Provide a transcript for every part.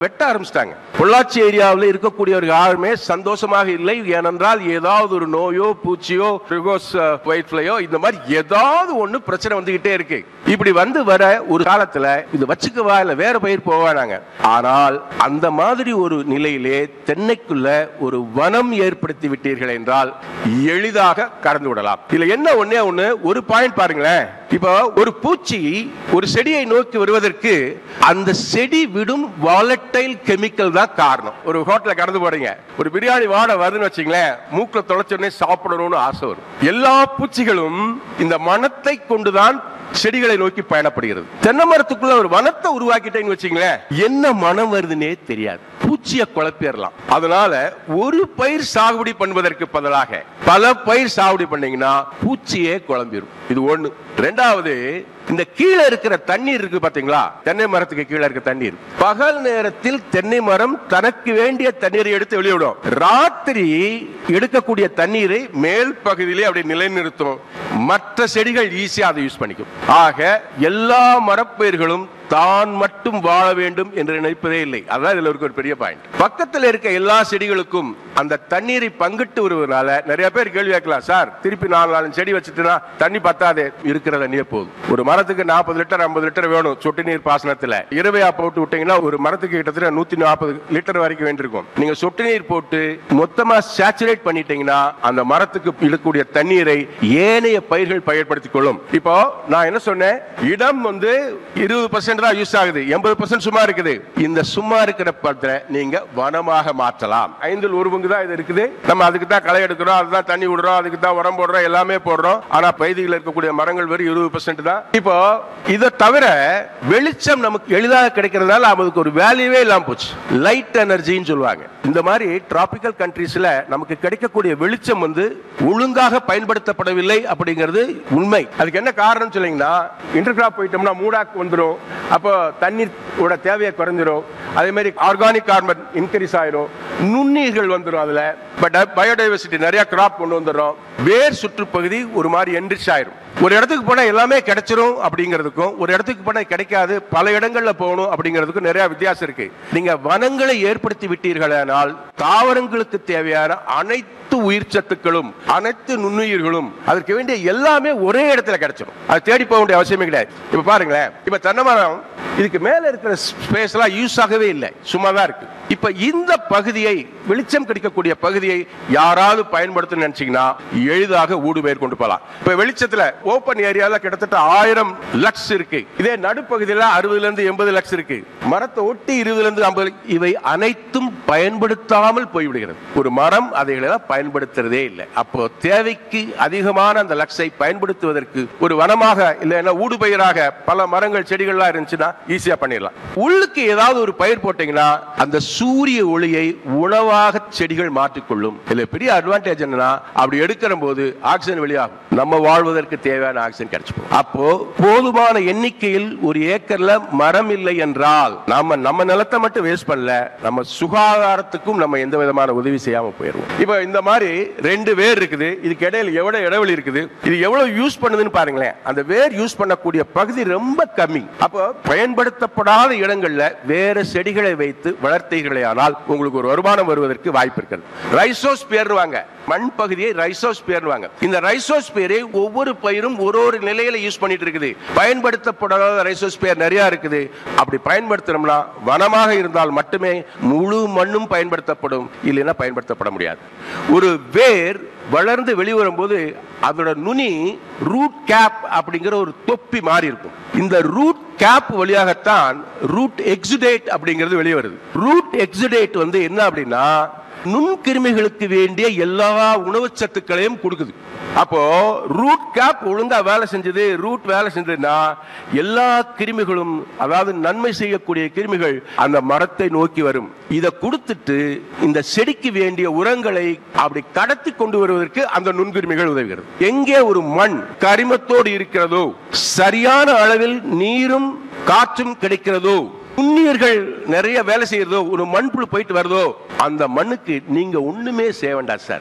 வெட்ட ஆரம்பிச்சிட்டாங்க பொள்ளாச்சி ஏரியாவில் இருக்கக்கூடியவர்கள் யாருமே சந்தோஷமாக இல்லை ஏனென்றால் ஏதாவது ஒரு நோயோ பூச்சியோ ரிகோஸ் ஒயிட் ஃபிளையோ இந்த மாதிரி ஏதாவது ஒண்ணு பிரச்சனை வந்துகிட்டே இருக்கு இப்படி வந்து வர ஒரு காலத்துல இது வச்சுக்கவா இல்ல வேற பயிர் போவானாங்க ஆனால் அந்த மாதிரி ஒரு நிலையிலே தென்னைக்குள்ள ஒரு வனம் ஏற்படுத்தி விட்டீர்கள் என்றால் எளிதாக கடந்து விடலாம் இதுல என்ன ஒண்ணே ஒண்ணு ஒரு பாயிண்ட் பாருங்களேன் இப்போ ஒரு பூச்சி ஒரு செடியை நோக்கி வருவதற்கு அந்த செடி விடும் வாலட்டைல் கெமிக்கல் தான் காரணம் ஒரு ஹோட்டல்ல கடந்து போறீங்க ஒரு பிரியாணி வாடை வருதுன்னு வச்சுங்களேன் மூக்குல தொலைச்ச உடனே சாப்பிடணும்னு ஆசை வரும் எல்லா பூச்சிகளும் இந்த மனத்தை கொண்டுதான் செடிகளை நோக்கி பயணப்படுகிறது தென்னை மரத்துக்குள்ள ஒரு வனத்தை உருவாக்கிட்டேன்னு வச்சுங்களேன் என்ன மனம் வருதுன்னே தெரியாது பூச்சியை குழப்பிடலாம் அதனால ஒரு பயிர் சாகுபடி பண்ணுவதற்கு பதிலாக பல பயிர் சாகுபடி பண்ணீங்கன்னா பூச்சியே குழம்பிடும் இது ஒண்ணு ரெண்டாவது இந்த கீழே இருக்கிற தண்ணீர் இருக்கு பாத்தீங்களா தென்னை மரத்துக்கு கீழே இருக்க தண்ணீர் பகல் நேரத்தில் தென்னை மரம் தனக்கு வேண்டிய தண்ணீரை எடுத்து வெளியிடும் ராத்திரி எடுக்கக்கூடிய தண்ணீரை மேல் பகுதியிலே அப்படி நிலைநிறுத்தும் மற்ற செடிகள் ஈஸியா அதை யூஸ் பண்ணிக்கும் ஆக எல்லா மரப்பயிர்களும் தான் மட்டும் வாழ வேண்டும் என்று நினைப்பதே இல்லை அதான் இதுல இருக்க ஒரு பெரிய பாயிண்ட் பக்கத்துல இருக்க எல்லா செடிகளுக்கும் அந்த தண்ணீரை பங்கிட்டு வருவதனால நிறைய பேர் கேள்வி கேட்கலாம் சார் திருப்பி நாலு நாலு செடி வச்சுட்டுனா தண்ணி பத்தாதே இருக்கிற தண்ணியே போதும் ஒரு மரத்துக்கு நாற்பது லிட்டர் ஐம்பது லிட்டர் வேணும் சொட்டு நீர் பாசனத்துல இரவையா போட்டு விட்டீங்கன்னா ஒரு மரத்துக்கு கிட்டத்தட்ட நூத்தி நாற்பது லிட்டர் வரைக்கும் வேண்டியிருக்கும் நீங்க சொட்டு நீர் போட்டு மொத்தமா சேச்சுரேட் பண்ணிட்டீங்கன்னா அந்த மரத்துக்கு இழுக்கக்கூடிய தண்ணீரை ஏனைய பயிர்கள் பயன்படுத்திக் கொள்ளும் இப்போ நான் என்ன சொன்னேன் இடம் வந்து இருபது பர்சன்ட் தான் யூஸ் ஆகுது எண்பது பர்சன்ட் சும்மா இருக்குது இந்த சும்மா இருக்கிற படத்தை நீங்க வனமாக மாற்றலாம் ஐந்தில் ஒரு பங்கு தான் இது இருக்குது நம்ம அதுக்கு தான் களை எடுக்கிறோம் அதுதான் தண்ணி விடுறோம் அதுக்கு தான் உரம் போடுறோம் எல்லாமே போடுறோம் ஆனா பகுதியில் இருக்கக்கூடிய மரங்கள் வெறும் இருபது பர்சன்ட் தான் இப்போ இதை தவிர வெளிச்சம் நமக்கு எளிதாக கிடைக்கிறதால அதுக்கு ஒரு வேல்யூவே இல்லாம போச்சு லைட் எனர்ஜின்னு சொல்லுவாங்க இந்த மாதிரி டிராபிக்கல் கண்ட்ரீஸ்ல நமக்கு கிடைக்கக்கூடிய வெளிச்சம் வந்து ஒழுங்காக பயன்படுத்தப்படவில்லை அப்படிங்கிறது உண்மை அதுக்கு என்ன காரணம் சொல்லிங்கன்னா இன்டர்கிராப் போயிட்டோம்னா மூடாக்கு வந்துடும் அப்போ தண்ணீரோட தேவையை குறைஞ்சிரும் அதே மாதிரி ஆர்கானிக் கார்பன் இன்க்ரீஸ் ஆயிரும் நுண்ணீர்கள் வந்துடும் அதுல பட் பயோடைவர்சிட்டி நிறைய கிராப் கொண்டு வந்துடும் வேர் சுற்றுப்பகுதி ஒரு மாதிரி என்ரிச் ஆயிரும் ஒரு இடத்துக்கு போனா எல்லாமே கிடைச்சிரும் அப்படிங்கிறதுக்கும் ஒரு இடத்துக்கு போனா கிடைக்காது பல இடங்கள்ல போகணும் அப்படிங்கிறதுக்கும் நிறைய வித்தியாசம் இருக்கு நீங்க வனங்களை ஏற்படுத்தி விட்டீர்களானால் தாவரங்களுக்கு தேவையான அனைத்து உயிர் சத்துக்களும் அனைத்து நுண்ணுயிர்களும் அதற்கு வேண்டிய எல்லாமே ஒரே இடத்துல கிடைச்சிடும் அது தேடி போக வேண்டிய அவசியமே கிடையாது இப்ப பாருங்களேன் இப்ப தென்னை மரம் இதுக்கு மேல இருக்கிற ஸ்பேஸ் எல்லாம் யூஸ் ஆகவே இல்லை சும்மா தான் இருக்கு இப்ப இந்த பகுதியை வெளிச்சம் கிடைக்கக்கூடிய பகுதியை யாராவது பயன்படுத்தணும்னு நினைச்சீங்கன்னா எளிதாக ஊடு பெயர் கொண்டு போகலாம் இப்ப வெளிச்சத்துல ஓப்பன் ஏரியால கிட்டத்தட்ட ஆயிரம் லக்ஸ் இருக்கு இதே நடுப்பகுதியில அறுபதுல இருந்து எண்பது லக்ஸ் இருக்கு மரத்தை ஒட்டி இருபதுல இருந்து ஐம்பது இவை அனைத்தும் பயன்படுத்தாமல் போய்விடுகிறது ஒரு மரம் அதைகளை பயன்படுத்துறதே இல்லை அப்போ தேவைக்கு அதிகமான அந்த லக்ஸை பயன்படுத்துவதற்கு ஒரு வனமாக இல்லைன்னா ஊடுபயிராக பல மரங்கள் செடிகள்லாம் இருந்துச்சுன்னா ஈஸியா பண்ணிடலாம் உள்ளுக்கு ஏதாவது ஒரு பயிர் போட்டீங்கன்னா அந்த சூரிய ஒளியை உணவாக செடிகள் மாற்றிக்கொள்ளும் இதுல பெரிய அட்வான்டேஜ் என்னன்னா அப்படி எடுக்கிற போது ஆக்சிஜன் வெளியாகும் நம்ம வாழ்வதற்கு தேவையான ஆக்சிஜன் கிடைச்சு போகும். அப்போ போதுமான எண்ணிக்கையில் ஒரு ஏக்கர்ல மரம் இல்லை என்றால் நாம நம்ம நிலத்தை மட்டும் வேஸ்ட் பண்ணல நம்ம சுகாதாரத்துக்கும் நம்ம எந்த விதமான உதவி செய்யாம போயிருவோம் இப்போ இந்த மாதிரி ரெண்டு வேர் இருக்குது இதுக்கு இடையில எவ்வளவு இடைவெளி இருக்குது இது எவ்வளவு யூஸ் பண்ணுதுன்னு பாருங்களேன் அந்த வேர் யூஸ் பண்ணக்கூடிய பகுதி ரொம்ப கம்மி அப்போ பயன்படுத்தப்படாத இடங்கள்ல வேற செடிகளை வைத்து வளர்த்தீர்களே ஆனால் உங்களுக்கு ஒரு வருமானம் வருவதற்கு வாய்ப்பு இருக்கிறது ரைசோஸ் பேருவாங்க மண் பகுதியை ரைசோஸ்பியர்வாங்க இந்த ரைசோஸ்பியரை ஒவ்வொரு பயிரும் ஒரு ஒரு நிலையில யூஸ் பண்ணிட்டு இருக்குது பயன்படுத்தப்படாத ரைசோஸ்பியர் நிறைய இருக்குது அப்படி பயன்படுத்தணும்னா வனமாக இருந்தால் மட்டுமே முழு மண்ணும் பயன்படுத்தப்படும் இல்லைன்னா பயன்படுத்தப்பட முடியாது ஒரு வேர் வளர்ந்து வெளிவரும்போது அதோட நுனி ரூட் கேப் அப்படிங்கிற ஒரு தொப்பி மாறி இருக்கும் இந்த ரூட் கேப் வழியாகத்தான் ரூட் எக்ஸுடேட் அப்படிங்கிறது வெளியே வருது ரூட் எக்ஸுடேட் வந்து என்ன அப்படின்னா நுண்கிருமிகளுக்கு வேண்டிய எல்லா உணவு சத்துக்களையும் கொடுக்குது அப்போ ரூட் கேப் ஒழுங்கா வேலை செஞ்சது ரூட் வேலை செஞ்சதுன்னா எல்லா கிருமிகளும் அதாவது நன்மை செய்யக்கூடிய கிருமிகள் அந்த மரத்தை நோக்கி வரும் இதை கொடுத்துட்டு இந்த செடிக்கு வேண்டிய உரங்களை அப்படி கடத்தி கொண்டு வருவதற்கு அந்த நுண்கிருமிகள் உதவுகிறது எங்கே ஒரு மண் கரிமத்தோடு இருக்கிறதோ சரியான அளவில் நீரும் காற்றும் கிடைக்கிறதோ நுண்ணுயிர்கள் நிறைய வேலை செய்யறதோ ஒரு மண்புழு போயிட்டு வருதோ அந்த மண்ணுக்கு நீங்க ஒண்ணுமே செய்ய வேண்டாம் சார்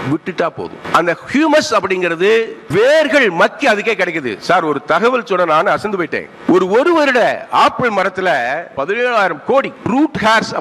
விட்டுட்டா போதும் அந்த ஹியூமஸ் அப்படிங்கிறது வேர்கள் மக்கி அதுக்கே கிடைக்குது சார் ஒரு தகவல் சொன்ன நான் அசந்து போயிட்டேன் ஒரு ஒரு வருட ஆப்பிள் மரத்துல பதினேழாயிரம் கோடி ரூட் ஹேர்ஸ்